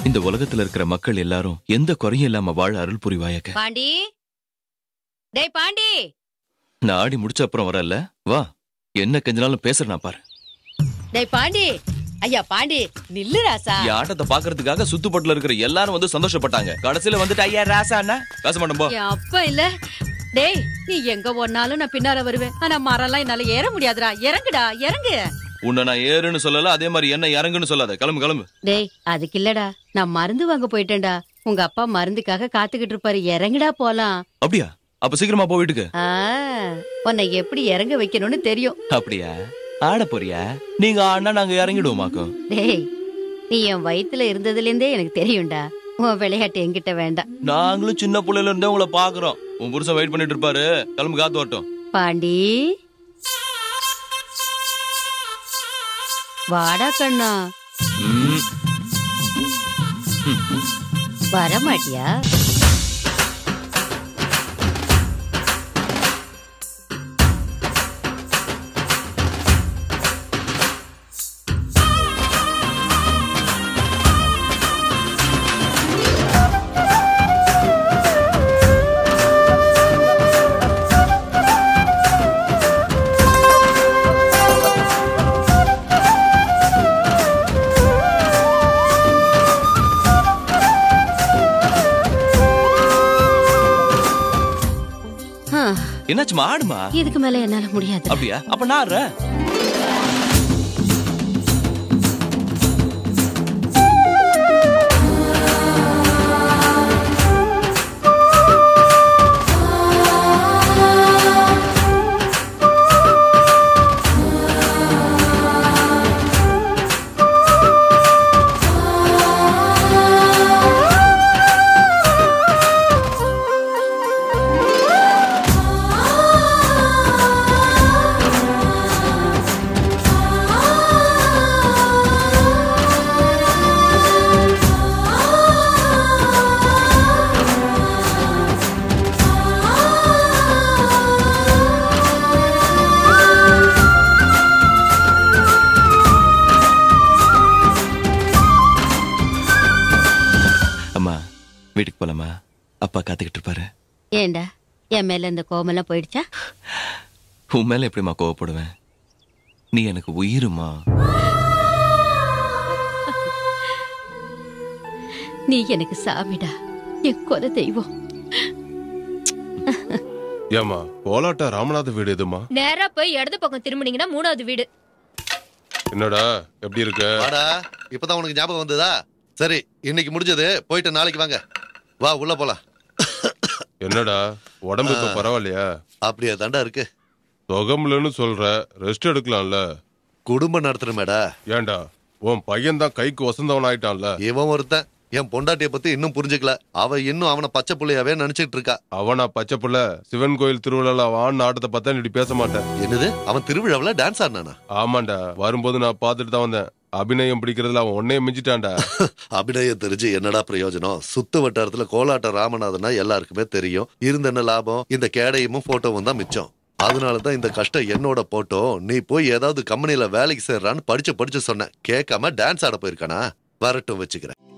இந்த உலகத்துல இருக்கிற மக்கள் எல்லாரும் எந்த குறையும் இல்லாம வாழ அருள் புரிவாயாக பாண்டி டேய் பாண்டி நான் ஆடி முடிச்ச அப்புறம் வரல வா என்ன கெஞ்சனாலும் பேசுறேன் நான் பாரு டேய் பாண்டி ஐயா பாண்டி நில்லு ராசா என் ஆட்டத்தை பாக்குறதுக்காக சுத்துப்பட்டுல இருக்கிற எல்லாரும் வந்து சந்தோஷப்பட்டாங்க கடைசியில வந்துட்டு ஐயா ராசா அண்ணா பேச மாட்டோம் போ என் அப்பா இல்ல டேய் நீ எங்க ஒன்னாலும் நான் பின்னால வருவேன் ஆனா மரம்லாம் என்னால ஏற முடியாதுடா இறங்குடா இறங்கு உன்னை நான் ஏறுன்னு சொல்லல அதே மாதிரி என்ன இறங்குன்னு சொல்லாத கிளம்பு கிளம்பு டேய் அதுக்கு இல்லடா நான் மருந்து வாங்க போயிட்டேன்டா உங்க அப்பா மருந்துக்காக காத்துக்கிட்டு இருப்பாரு இறங்குடா போலாம் அப்படியா அப்ப சீக்கிரமா போ வீட்டுக்கு ஆ, உன்னை எப்படி இறங்க வைக்கணும்னு தெரியும் அப்படியா ஆட போறியா நீங்க ஆடினா நாங்க இறங்கிடுவோமாக்கும் டேய் நீ என் வயித்துல இருந்ததுல இருந்தே எனக்கு தெரியும்டா உன் விளையாட்டு என்கிட்ட வேண்டாம் நாங்களும் சின்ன பிள்ளையில இருந்தே உங்களை பாக்குறோம் உன் புருஷன் வெயிட் பண்ணிட்டு இருப்பாரு கிளம்பு காத்து வரட்டும் பாண்டி வாடா கண்ணா ம், வர மாட்டியா ஆ, என்னாச்சுமா ஆடுமா இதுக்கு மேல என்னால முடியாது அப்படியா அப்ப நான் ஆடுறேன் அம்மா வீட்டுக்கு போலாமா அப்பா காத்துக்கிட்டு இருப்பாரு ஏண்டா என் மேல இந்த கோமெல்லாம் போயிடுச்சா உன் மேல எப்படிம்மா கோவப்படுவேன் நீ எனக்கு உயிருமா நீ எனக்கு சாமிடா என் குல தெய்வம் ஏமா கோலாட்ட ராமநாத வீடு எதுமா நேரா போய் இடது பக்கம் திரும்பினீங்கன்னா மூணாவது வீடு என்னடா எப்படி இருக்க வாடா இப்பதான் உனக்கு ஞாபகம் வந்ததா சரி இன்னைக்கு முடிஞ்சது போயிட்டு நாளைக்கு வாங்க வா உள்ள போலாம் என்னடா உடம்பு இப்ப பரவாயில்லையா அப்படியே தாண்டா இருக்கு சுகம்லன்னு சொல்ற ரெஸ்ட் எடுக்கலாம்ல குடும்பம் நடத்துறமேடா ஏன்டா உன் பையன் தான் கைக்கு வசந்தவன் ஆயிட்டான்ல இவன் ஒருத்தன் என் பொண்டாட்டிய பத்தி இன்னும் புரிஞ்சுக்கல அவ இன்னும் அவனை பச்சை புள்ளையாவே நினைச்சிட்டு இருக்கா அவனா பச்சை புள்ள சிவன் கோயில் திருவிழால வான் ஆட்டத்தை பார்த்தா நீ பேச மாட்டேன் என்னது அவன் திருவிழாவில் டான்ஸ் ஆடினானா ஆமாண்டா வரும்போது நான் பார்த்துட்டு தான் வந்தேன் அபிநயம் பிடிக்கிறதுல அவன் உன்னையே மிஞ்சிட்டான்டா அபிநயம் தெரிஞ்சு என்னடா பிரயோஜனம் சுத்து வட்டாரத்துல கோலாட்ட ராமநாதனா எல்லாருக்குமே தெரியும் இருந்த என்ன லாபம் இந்த கேடயமும் போட்டோவும் தான் மிச்சம் அதனால தான் இந்த கஷ்டம் என்னோட போட்டோ நீ போய் ஏதாவது கம்பெனில வேலைக்கு சேர்றான்னு படிச்சு படிச்சு சொன்னேன் கேட்காம டான்ஸ் ஆட போயிருக்கானா வரட்டும் வச்சுக்கிறேன்